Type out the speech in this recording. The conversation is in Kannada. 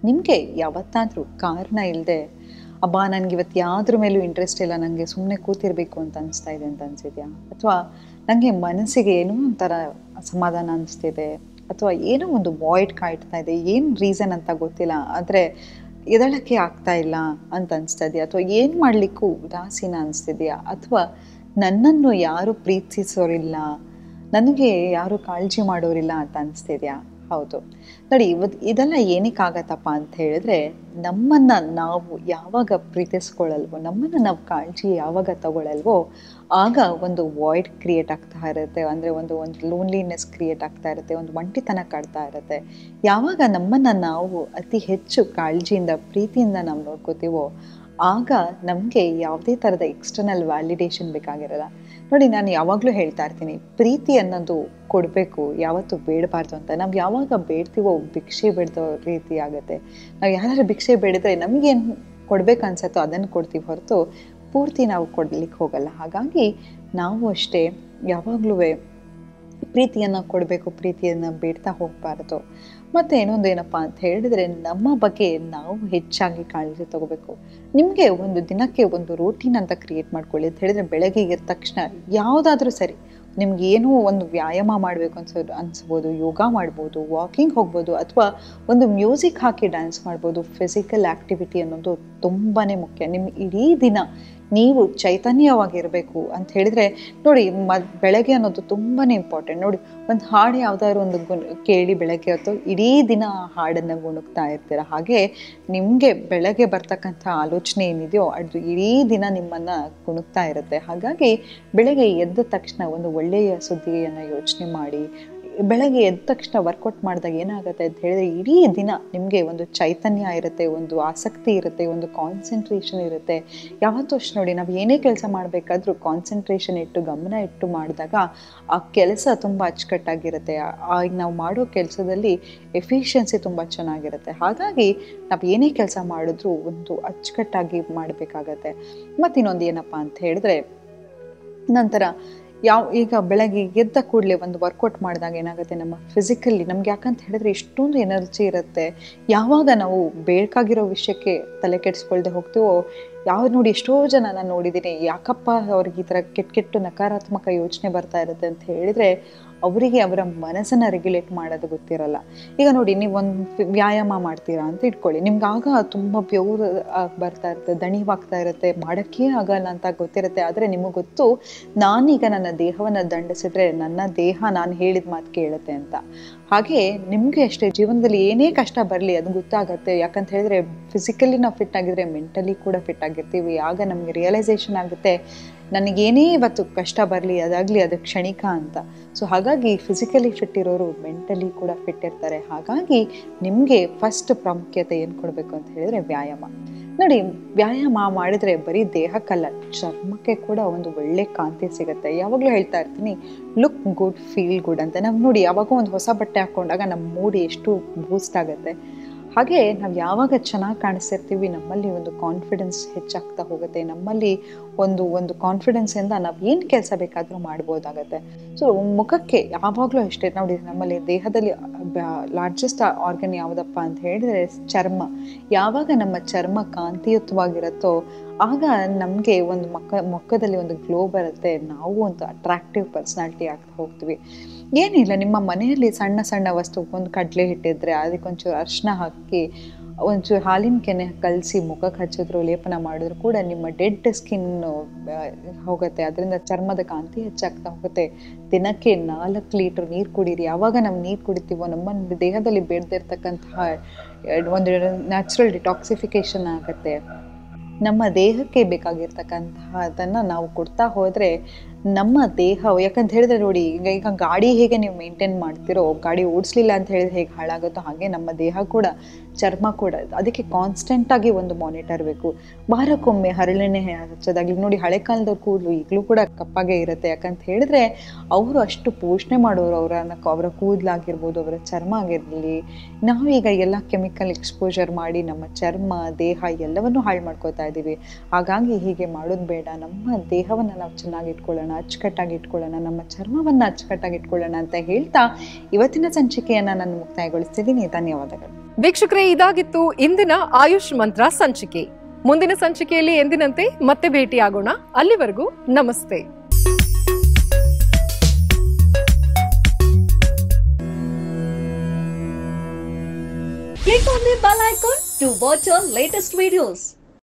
ನಿಮಗೆ ಯಾವತ್ತಾದರೂ ಕಾರಣ ಇಲ್ಲದೆ ಅಬ್ಬಾ ನನಗೆ ಇವತ್ತು ಯಾವ್ದ್ರ ಮೇಲೂ ಇಂಟ್ರೆಸ್ಟ್ ಇಲ್ಲ ನನಗೆ ಸುಮ್ಮನೆ ಕೂತಿರ್ಬೇಕು ಅಂತ ಅನಿಸ್ತಾ ಇದೆ ಅಂತ ಅನಿಸಿದ್ಯಾ ಅಥವಾ ನನಗೆ ಮನಸ್ಸಿಗೆ ಏನೋ ಒಂಥರ ಸಮಾಧಾನ ಅನಿಸ್ತಿದೆ ಅಥವಾ ಏನೋ ಒಂದು ವಾಯ್ಡ್ ಕಾಯ್ತಾ ಇದೆ ಏನು ರೀಸನ್ ಅಂತ ಗೊತ್ತಿಲ್ಲ ಆದರೆ ಎದಳಕ್ಕೆ ಆಗ್ತಾ ಇಲ್ಲ ಅಂತ ಅನಿಸ್ತಾ ಇದೆಯಾ ಅಥವಾ ಏನು ಮಾಡಲಿಕ್ಕೂ ಉದಾಸೀನ ಅನಿಸ್ತಿದೆಯಾ ಅಥವಾ ನನ್ನನ್ನು ಯಾರು ಪ್ರೀತಿಸೋರಿಲ್ಲ ನನಗೆ ಯಾರು ಕಾಳಜಿ ಮಾಡೋರಿಲ್ಲ ಅಂತ ಅನಿಸ್ತಿದ್ಯಾ ಹೌದು ನೋಡಿ ಇವತ್ತು ಇದೆಲ್ಲ ಏನಕ್ಕಾಗತ್ತಪ್ಪ ಅಂತ ಹೇಳಿದ್ರೆ ನಮ್ಮನ್ನು ನಾವು ಯಾವಾಗ ಪ್ರೀತಿಸ್ಕೊಳ್ಳಲ್ವೋ ನಮ್ಮನ್ನು ನಾವು ಕಾಳಜಿ ಯಾವಾಗ ತಗೊಳ್ಳಲ್ವೋ ಆಗ ಒಂದು ವಾಯ್ಡ್ ಕ್ರಿಯೇಟ್ ಆಗ್ತಾ ಇರುತ್ತೆ ಅಂದರೆ ಒಂದು ಒಂದು ಲೋನ್ಲಿನೆಸ್ ಕ್ರಿಯೇಟ್ ಆಗ್ತಾ ಇರುತ್ತೆ ಒಂದು ಒಂಟಿತನ ಕಾಡ್ತಾ ಇರುತ್ತೆ ಯಾವಾಗ ನಮ್ಮನ್ನು ನಾವು ಅತಿ ಹೆಚ್ಚು ಕಾಳಜಿಯಿಂದ ಪ್ರೀತಿಯಿಂದ ನಾವು ನೋಡ್ಕೋತೀವೋ ಆಗ ನಮಗೆ ಯಾವುದೇ ಥರದ ಎಕ್ಸ್ಟರ್ನಲ್ ವ್ಯಾಲಿಡೇಷನ್ ಬೇಕಾಗಿರಲ್ಲ ನೋಡಿ ನಾನು ಯಾವಾಗಲೂ ಹೇಳ್ತಾ ಇರ್ತೀನಿ ಪ್ರೀತಿ ಅನ್ನೋದು ಕೊಡಬೇಕು ಯಾವತ್ತೂ ಬೇಡಬಾರ್ದು ಅಂತ ನಾವು ಯಾವಾಗ ಬೇಡ್ತೀವೋ ಭಿಕ್ಷೆ ಬೇಡ್ದೋ ರೀತಿ ಆಗುತ್ತೆ ನಾವು ಯಾರಾದ್ರೂ ಭಿಕ್ಷೆ ಬೇಡಿದ್ರೆ ನಮಗೇನು ಕೊಡ್ಬೇಕು ಅನ್ಸತ್ತೋ ಅದನ್ನು ಕೊಡ್ತೀವಿ ಹೊರತು ಪೂರ್ತಿ ನಾವು ಕೊಡ್ಲಿಕ್ಕೆ ಹೋಗಲ್ಲ ಹಾಗಾಗಿ ನಾವು ಅಷ್ಟೇ ಯಾವಾಗಲೂ ಪ್ರೀತಿಯನ್ನು ಕೊಡಬೇಕು ಪ್ರೀತಿಯನ್ನು ಬೇಡ್ತಾ ಹೋಗಬಾರ್ದು ಮತ್ತು ಇನ್ನೊಂದು ಏನಪ್ಪ ಅಂತ ಹೇಳಿದ್ರೆ ನಮ್ಮ ಬಗ್ಗೆ ನಾವು ಹೆಚ್ಚಾಗಿ ಕಾಳಜಿ ತಗೋಬೇಕು ನಿಮಗೆ ಒಂದು ದಿನಕ್ಕೆ ಒಂದು ರೂಟೀನ್ ಅಂತ ಕ್ರಿಯೇಟ್ ಮಾಡ್ಕೊಳ್ಳಿ ಅಂತ ಹೇಳಿದ್ರೆ ಬೆಳಗ್ಗೆ ಎದ್ದ ತಕ್ಷಣ ಯಾವುದಾದ್ರೂ ಸರಿ ನಿಮ್ಗೆ ಏನೋ ಒಂದು ವ್ಯಾಯಾಮ ಮಾಡಬೇಕು ಅನ್ಸೋ ಅನಿಸ್ಬೋದು ಯೋಗ ಮಾಡ್ಬೋದು ವಾಕಿಂಗ್ ಹೋಗ್ಬೋದು ಅಥವಾ ಒಂದು ಮ್ಯೂಸಿಕ್ ಹಾಕಿ ಡ್ಯಾನ್ಸ್ ಮಾಡ್ಬೋದು ಫಿಸಿಕಲ್ ಆ್ಯಕ್ಟಿವಿಟಿ ಅನ್ನೋದು ತುಂಬಾ ಮುಖ್ಯ ನಿಮ್ಮ ಇಡೀ ದಿನ ನೀವು ಚೈತನ್ಯವಾಗಿರಬೇಕು ಅಂತ ಹೇಳಿದರೆ ನೋಡಿ ಮ ಬೆಳಗ್ಗೆ ಅನ್ನೋದು ತುಂಬಾ ಇಂಪಾರ್ಟೆಂಟ್ ನೋಡಿ ಒಂದು ಹಾಡು ಯಾವುದಾದ್ರು ಒಂದು ಗುಣ ಕೇಳಿ ಬೆಳಗ್ಗೆ ಹೊತ್ತು ಇಡೀ ದಿನ ಆ ಹಾಡನ್ನು ಗುಣಗ್ತಾ ಇರ್ತೀರ ಹಾಗೆ ನಿಮಗೆ ಬೆಳಗ್ಗೆ ಬರ್ತಕ್ಕಂಥ ಆಲೋಚನೆ ಏನಿದೆಯೋ ಅದು ಇಡೀ ದಿನ ನಿಮ್ಮನ್ನು ಗುಣಗ್ತಾ ಇರುತ್ತೆ ಹಾಗಾಗಿ ಬೆಳಗ್ಗೆ ಎದ್ದ ತಕ್ಷಣ ಒಂದು ಒಳ್ಳೆಯ ಸುದ್ದಿಯನ್ನು ಯೋಚನೆ ಮಾಡಿ ಬೆಳಗ್ಗೆ ಎದ್ದ ತಕ್ಷಣ ವರ್ಕೌಟ್ ಮಾಡಿದಾಗ ಏನಾಗುತ್ತೆ ಅಂತ ಹೇಳಿದ್ರೆ ಇಡೀ ದಿನ ನಿಮಗೆ ಒಂದು ಚೈತನ್ಯ ಇರುತ್ತೆ ಒಂದು ಆಸಕ್ತಿ ಇರುತ್ತೆ ಒಂದು ಕಾನ್ಸಂಟ್ರೇಷನ್ ಇರುತ್ತೆ ಯಾವತ್ತೂ ಅಷ್ಟು ನೋಡಿ ನಾವು ಏನೇ ಕೆಲಸ ಮಾಡಬೇಕಾದ್ರೂ ಕಾನ್ಸಂಟ್ರೇಷನ್ ಇಟ್ಟು ಗಮನ ಇಟ್ಟು ಮಾಡಿದಾಗ ಆ ಕೆಲಸ ತುಂಬ ಅಚ್ಚುಕಟ್ಟಾಗಿರುತ್ತೆ ಆಗ ನಾವು ಮಾಡೋ ಕೆಲಸದಲ್ಲಿ ಎಫಿಷಿಯನ್ಸಿ ತುಂಬ ಚೆನ್ನಾಗಿರುತ್ತೆ ಹಾಗಾಗಿ ನಾವು ಏನೇ ಕೆಲಸ ಮಾಡಿದ್ರೂ ಒಂದು ಅಚ್ಚುಕಟ್ಟಾಗಿ ಮಾಡಬೇಕಾಗತ್ತೆ ಮತ್ತು ಇನ್ನೊಂದು ಏನಪ್ಪ ಅಂತ ಹೇಳಿದ್ರೆ ನಂತರ ಯಾವ ಈಗ ಬೆಳಗ್ಗೆ ಎದ್ದ ಕೂಡಲೇ ಒಂದು ವರ್ಕೌಟ್ ಮಾಡಿದಾಗ ಏನಾಗುತ್ತೆ ನಮ್ಮ ಫಿಸಿಕಲಿ ನಮ್ಗೆ ಯಾಕಂತ ಹೇಳಿದ್ರೆ ಇಷ್ಟೊಂದು ಎನರ್ಜಿ ಇರುತ್ತೆ ಯಾವಾಗ ನಾವು ಬೇಕಾಗಿರೋ ವಿಷಯಕ್ಕೆ ತಲೆ ಕೆಡಿಸ್ಕೊಳ್ದೆ ಹೋಗ್ತೀವೋ ಯಾವ ನೋಡಿ ಎಷ್ಟೋ ಜನ ನಾನು ನೋಡಿದ್ದೀನಿ ಯಾಕಪ್ಪ ಅವ್ರಿಗೆ ಈ ಥರ ಕೆಟ್ಟ ಕೆಟ್ಟು ನಕಾರಾತ್ಮಕ ಯೋಚನೆ ಬರ್ತಾ ಇರುತ್ತೆ ಅಂತ ಹೇಳಿದರೆ ಅವರಿಗೆ ಅವರ ಮನಸ್ಸನ್ನು ರೆಗ್ಯುಲೇಟ್ ಮಾಡೋದು ಗೊತ್ತಿರಲ್ಲ ಈಗ ನೋಡಿ ನೀವು ಒಂದು ವ್ಯಾಯಾಮ ಮಾಡ್ತೀರಾ ಅಂತ ಇಟ್ಕೊಳ್ಳಿ ನಿಮ್ಗೆ ಆಗ ತುಂಬ ಬೆವರು ಬರ್ತಾ ಇರುತ್ತೆ ದಣಿವಾಗ್ತಾ ಇರುತ್ತೆ ಮಾಡೋಕ್ಕೇ ಆಗಲ್ಲ ಅಂತ ಗೊತ್ತಿರುತ್ತೆ ಆದರೆ ನಿಮಗೆ ಗೊತ್ತು ನಾನೀಗ ನನ್ನ ದೇಹವನ್ನು ದಂಡಿಸಿದ್ರೆ ನನ್ನ ದೇಹ ನಾನು ಹೇಳಿದ ಮಾತು ಕೇಳುತ್ತೆ ಅಂತ ಹಾಗೆ ನಿಮಗೆ ಅಷ್ಟೇ ಜೀವನದಲ್ಲಿ ಏನೇ ಕಷ್ಟ ಬರಲಿ ಅದು ಗೊತ್ತಾಗುತ್ತೆ ಯಾಕಂತ ಹೇಳಿದ್ರೆ ಫಿಸಿಕಲಿ ನಾವು ಫಿಟ್ ಆಗಿದ್ರೆ ಮೆಂಟಲಿ ಕೂಡ ಫಿಟ್ ಆಗಿರ್ತೀವಿ ಆಗ ನಮಗೆ ರಿಯಲೈಸೇಷನ್ ಆಗುತ್ತೆ ನನಗೇನೇ ಇವತ್ತು ಕಷ್ಟ ಬರಲಿ ಅದಾಗಲಿ ಅದು ಕ್ಷಣಿಕ ಅಂತ ಸೊ ಹಾಗಾಗಿ ಫಿಸಿಕಲಿ ಫಿಟ್ ಇರೋರು ಮೆಂಟಲಿ ಕೂಡ ಫಿಟ್ ಇರ್ತಾರೆ ಹಾಗಾಗಿ ನಿಮಗೆ ಫಸ್ಟ್ ಪ್ರಾಮುಖ್ಯತೆ ಏನು ಕೊಡಬೇಕು ಅಂತ ಹೇಳಿದ್ರೆ ವ್ಯಾಯಾಮ ನೋಡಿ ವ್ಯಾಯಾಮ ಮಾಡಿದರೆ ಬರೀ ದೇಹಕ್ಕಲ್ಲ ಚರ್ಮಕ್ಕೆ ಕೂಡ ಒಂದು ಒಳ್ಳೆ ಕಾಂತಿ ಸಿಗುತ್ತೆ ಯಾವಾಗಲೂ ಹೇಳ್ತಾ ಇರ್ತೀನಿ ಲುಕ್ ಗುಡ್ ಫೀಲ್ ಗುಡ್ ಅಂತ ನಾವು ನೋಡಿ ಯಾವಾಗೋ ಒಂದು ಹೊಸ ಬಟ್ಟೆ ಹಾಕ್ಕೊಂಡಾಗ ನಮ್ಮ ಮೂಡ್ ಎಷ್ಟು ಬೂಸ್ಟ್ ಆಗುತ್ತೆ ಹಾಗೆ ನಾವು ಯಾವಾಗ ಚೆನ್ನಾಗಿ ಕಾಣಿಸ್ತಿರ್ತೀವಿ ನಮ್ಮಲ್ಲಿ ಒಂದು ಕಾನ್ಫಿಡೆನ್ಸ್ ಹೆಚ್ಚಾಗ್ತಾ ಹೋಗುತ್ತೆ ನಮ್ಮಲ್ಲಿ ಒಂದು ಒಂದು ಕಾನ್ಫಿಡೆನ್ಸಿಂದ ನಾವು ಏನು ಕೆಲಸ ಬೇಕಾದರೂ ಮಾಡ್ಬೋದಾಗತ್ತೆ ಸೊ ಮುಖಕ್ಕೆ ಯಾವಾಗಲೂ ಅಷ್ಟೇ ನೋಡಿ ನಮ್ಮಲ್ಲಿ ದೇಹದಲ್ಲಿ ಲಾರ್ಜೆಸ್ಟ್ ಆರ್ಗನ್ ಯಾವುದಪ್ಪ ಅಂತ ಹೇಳಿದರೆ ಚರ್ಮ ಯಾವಾಗ ನಮ್ಮ ಚರ್ಮ ಕಾಂತಿಯುತವಾಗಿರುತ್ತೋ ಆಗ ನಮಗೆ ಒಂದು ಮಕ್ಕ ಮುಖದಲ್ಲಿ ಒಂದು ಗ್ಲೋ ಬರುತ್ತೆ ನಾವು ಒಂದು ಅಟ್ರಾಕ್ಟಿವ್ ಪರ್ಸ್ನಾಲಿಟಿ ಆಗ್ತಾ ಹೋಗ್ತೀವಿ ಏನಿಲ್ಲ ನಿಮ್ಮ ಮನೆಯಲ್ಲಿ ಸಣ್ಣ ಸಣ್ಣ ವಸ್ತು ಒಂದು ಕಡಲೆ ಹಿಟ್ಟಿದ್ರೆ ಅದಕ್ಕೊಂಚೂರು ಅರಿಶಿನ ಹಾಕಿ ಒಂಚೂರು ಹಾಲಿನ ಕೆನೆ ಕಲಸಿ ಮುಖಕ್ಕೆ ಹಚ್ಚಿದ್ರು ಲೇಪನ ಮಾಡಿದ್ರು ಕೂಡ ನಿಮ್ಮ ಡೆಡ್ ಸ್ಕಿನ್ ಹೋಗುತ್ತೆ ಅದರಿಂದ ಚರ್ಮದ ಕಾಂತಿ ಹೆಚ್ಚಾಗ್ತಾ ಹೋಗುತ್ತೆ ದಿನಕ್ಕೆ ನಾಲ್ಕು ಲೀಟ್ರ್ ನೀರು ಕುಡೀರಿ ಯಾವಾಗ ನಾವು ನೀರು ಕುಡಿತೀವೋ ನಮ್ಮ ದೇಹದಲ್ಲಿ ಬೇಡದಿರ್ತಕ್ಕಂತಹ ಒಂದು ನ್ಯಾಚುರಲ್ ಡಿಟಾಕ್ಸಿಫಿಕೇಷನ್ ಆಗುತ್ತೆ ನಮ್ಮ ದೇಹಕ್ಕೆ ಬೇಕಾಗಿರ್ತಕ್ಕಂತಹದನ್ನು ನಾವು ಕೊಡ್ತಾ ಹೋದರೆ ನಮ್ಮ ದೇಹ ಯಾಕಂತ ಹೇಳಿದ್ರೆ ನೋಡಿ ಈಗ ಈಗ ಗಾಡಿ ಹೇಗೆ ನೀವು ಮೇಂಟೈನ್ ಮಾಡ್ತಿರೋ ಗಾಡಿ ಓಡಿಸ್ಲಿಲ್ಲ ಅಂತ ಹೇಳಿದ್ರೆ ಹೇಗೆ ಹಾಳಾಗುತ್ತೋ ಹಾಗೆ ನಮ್ಮ ದೇಹ ಕೂಡ ಚರ್ಮ ಕೂಡ ಅದಕ್ಕೆ ಕಾನ್ಸ್ಟೆಂಟಾಗಿ ಒಂದು ಮಾನಿಟರ್ ಬೇಕು ವಾರಕ್ಕೊಮ್ಮೆ ಹರಳೆಣ್ಣೆ ಹಚ್ಚೋದಾಗ್ಲಿ ನೋಡಿ ಹಳೆ ಕಾಲದವ್ರ ಕೂದಲು ಈಗಲೂ ಕೂಡ ಕಪ್ಪಾಗೆ ಇರುತ್ತೆ ಯಾಕಂತ ಹೇಳಿದ್ರೆ ಅವರು ಅಷ್ಟು ಪೋಷಣೆ ಮಾಡೋರು ಅವರ ಅವರ ಕೂದಲಾಗಿರ್ಬೋದು ಅವರ ಚರ್ಮ ಆಗಿರಲಿ ನಾವೀಗ ಎಲ್ಲ ಕೆಮಿಕಲ್ ಎಕ್ಸ್ಪೋಜರ್ ಮಾಡಿ ನಮ್ಮ ಚರ್ಮ ದೇಹ ಎಲ್ಲವನ್ನೂ ಹಾಳು ಮಾಡ್ಕೋತಾ ಇದ್ದೀವಿ ಹಾಗಾಗಿ ಹೀಗೆ ಮಾಡೋದು ಬೇಡ ನಮ್ಮ ದೇಹವನ್ನು ನಾವು ಚೆನ್ನಾಗಿ ಇಟ್ಕೊಳ್ಳೋಣ ಅಚ್ಚುಕಟ್ಟಾಗಿ ಇಟ್ಕೊಳ್ಳೋಣ ನಮ್ಮ ಚರ್ಮವನ್ನು ಅಚ್ಚುಕಟ್ಟಾಗಿ ಇಟ್ಕೊಳ್ಳೋಣ ಅಂತ ಹೇಳ್ತಾ ಇವತ್ತಿನ ಸಂಚಿಕೆಯನ್ನು ನಾನು ಮುಕ್ತಾಯಗೊಳಿಸ್ತಿದ್ದೀನಿ ಧನ್ಯವಾದಗಳು ವೀಕ್ಷಕರೇ ಇದಾಗಿತ್ತು ಇಂದಿನ ಆಯುಷ್ ಮಂತ್ರ ಸಂಚಿಕೆ ಮುಂದಿನ ಸಂಚಿಕೆಯಲ್ಲಿ ಎಂದಿನಂತೆ ಮತ್ತೆ ಭೇಟಿಯಾಗೋಣ ಅಲ್ಲಿವರೆಗೂ ನಮಸ್ತೆ Click on the bell icon to watch our latest videos.